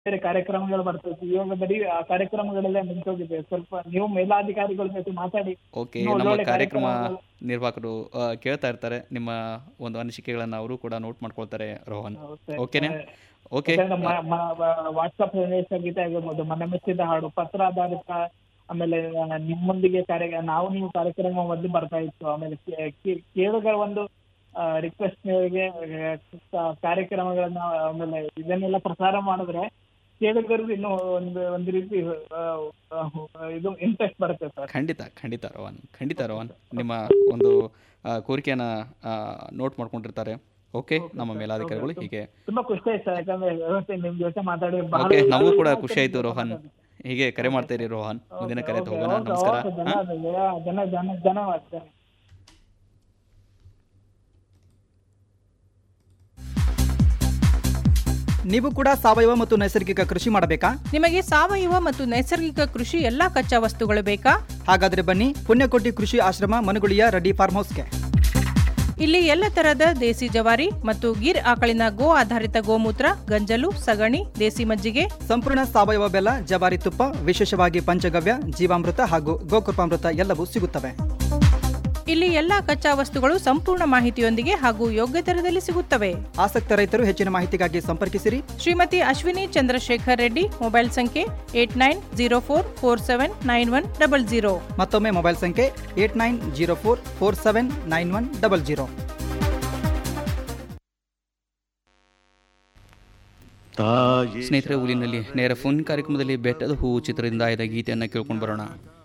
ಬೇರೆ ಕಾರ್ಯಕ್ರಮಗಳು ಬರ್ತದೆ ಇವಾಗ ಬರೀ ಆ ಕಾರ್ಯಕ್ರಮಗಳೆಲ್ಲ ನಿಂತೋಗಿದೆ ಸ್ವಲ್ಪ ನೀವು ಮೇಲಾಧಿಕಾರಿಗಳ ಜೊತೆ ಮಾತಾಡಿ ಓಕೆ ಇನ್ನೂ ನಮ್ಮ ಒಳ್ಳೊಳ್ಳೆ ಕಾರ್ಯಕ್ರಮ ಕಾರ್ಯಕ್ರಮಗಳು- ನಿರ್ವಾಹಕರು ಆ, ಕೇಳ್ತಾ ಇರ್ತಾರೆ ನಿಮ್ಮ ಒಂದು ಅನಿಸಿಕೆಗಳನ್ನು ಅವರು ಕೂಡ ನೋಟ್ ಮಾಡ್ಕೊಳ್ತಾರೆ ರೋಹನ್ ಓಕೆನಾ ಓಕೆ ವಾಟ್ಸಪ್ ಸಂದೇಶ ಗೀತೆ ಆಗಿರ್ಬೋದು ಮನೆ ಮೆಚ್ಚಿದ ಹಾಡು ಪತ್ರ ಆಧಾರಿತ ಆಮೇಲೆ ಆ, ನಿಮ್ಮೊಂದಿಗೆ ಕಾರ್ಯ ನಾವು ನೀವು ಕಾರ್ಯಕ್ರಮ ಮೊದಲು ಬರ್ತಾ ಇತ್ತು ಆಮೇಲೆ ಕೇ- ಕೇ- ಕೇಳುಗರ ಒಂದು ರಿಕ್ವೆಸ್ಟ್ ಮೇರೆಗೆ ಆ, ಕಾರ್ಯಕ್ರಮಗಳನ್ನ ಆಮೇಲೆ ಇದನ್ನೆಲ್ಲ ಪ್ರಸಾರ ಮಾಡಿದ್ರೆ ಕೇಳುಗರಿಗೆ ಇನ್ನೂ ಒಂದು ಒಂದು ರೀತಿ ಆ, ಆ, ಇದು ಇಂಟ್ರೆಸ್ಟ್ ಬರುತ್ತೆ ಸರ್ ಖಂಡಿತ ಖಂಡಿತ ರೋಹನ್ ಖಂಡಿತ ರೋಹನ್ ನಿಮ್ಮ ಒಂದು ಆ, ಕೋರಿಕೆಯನ್ನ ನೋಟ್ ಮಾಡ್ಕೊಂಡಿರ್ತಾರೆ ಓಕೆ ನಮ್ಮ ಮೇಲಾಧಿಕಾರಿಗಳು ಹೀಗೆ ತುಂಬಾ ಖುಷಿ ಆಯ್ತು ಸರ್ ಯಾಕಂದ್ರೆ ಇವತ್ತು ನಿಮ್ ಜೊತೆ ಮಾತಾಡಿ ಬಹಳ ಓಕೆ ನಮಗೂ ಕೂಡ ಖುಷಿ ಆಯ್ತು ರೋಹನ್ ಹೀಗೆ ಕರೆ ಮಾಡ್ತಾ ಇರಿ ರೋಹನ್ ಮುಂದಿನ ಕರೆ ಹೋಗೋಣ ನಮಸ್ಕಾರ ಹಾ? ಧನ್ಯವಾದ ಜನ ಜನ ಧನ್ಯವಾದ ಧನ್ಯವಾದ ನೀವು ಕೂಡ ಸಾವಯವ ಮತ್ತು ನೈಸರ್ಗಿಕ ಕೃಷಿ ಮಾಡಬೇಕಾ ನಿಮಗೆ ಸಾವಯವ ಮತ್ತು ನೈಸರ್ಗಿಕ ಕೃಷಿ ಎಲ್ಲಾ ಕಚ್ಚಾ ವಸ್ತುಗಳು ಬೇಕಾ ಹಾಗಾದ್ರೆ ಬನ್ನಿ ಪುಣ್ಯಕೋಟಿ ಕೃಷಿ ಆಶ್ರಮ ಮನಗುಳಿಯ ರೆಡ್ಡಿ ಫಾರ್ಮ್ ಹೌಸ್ಗೆ ಇಲ್ಲಿ ಎಲ್ಲ ತರಹದ ದೇಸಿ ಜವಾರಿ ಮತ್ತು ಗಿರ್ ಆಕಳಿನ ಗೋ ಆಧಾರಿತ ಗೋಮೂತ್ರ ಗಂಜಲು ಸಗಣಿ ದೇಸಿ ಮಜ್ಜಿಗೆ ಸಂಪೂರ್ಣ ಸಾವಯವ ಬೆಲ್ಲ ಜವಾರಿ ತುಪ್ಪ ವಿಶೇಷವಾಗಿ ಪಂಚಗವ್ಯ ಜೀವಾಮೃತ ಹಾಗೂ ಗೋಕೃಪಾಮೃತ ಎಲ್ಲವೂ ಸಿಗುತ್ತವೆ ಇಲ್ಲಿ ಎಲ್ಲಾ ಕಚ್ಚಾ ವಸ್ತುಗಳು ಸಂಪೂರ್ಣ ಮಾಹಿತಿಯೊಂದಿಗೆ ಹಾಗೂ ಯೋಗ್ಯ ದರದಲ್ಲಿ ಸಿಗುತ್ತವೆ ಆಸಕ್ತ ರೈತರು ಹೆಚ್ಚಿನ ಮಾಹಿತಿಗಾಗಿ ಸಂಪರ್ಕಿಸಿರಿ ಶ್ರೀಮತಿ ಅಶ್ವಿನಿ ಚಂದ್ರಶೇಖರ್ ರೆಡ್ಡಿ ಮೊಬೈಲ್ ಸಂಖ್ಯೆ eight nine zero four four seven nine one double zero ಮತ್ತೊಮ್ಮೆ ಮೊಬೈಲ್ ಸಂಖ್ಯೆ eight nine zero four four seven nine one double zero ಸ್ನೇಹಿತರೆ ಊರಿನಲ್ಲಿ ನೇರ ಫೋನ್ ಕಾರ್ಯಕ್ರಮದಲ್ಲಿ ಬೆಟ್ಟದ ಹೂವು ಚಿತ್ರದಿಂದ ಆಯ್ದ ಗೀತೆಯನ್ನು ಕೇಳ್ಕೊಂಡು ಬರೋಣ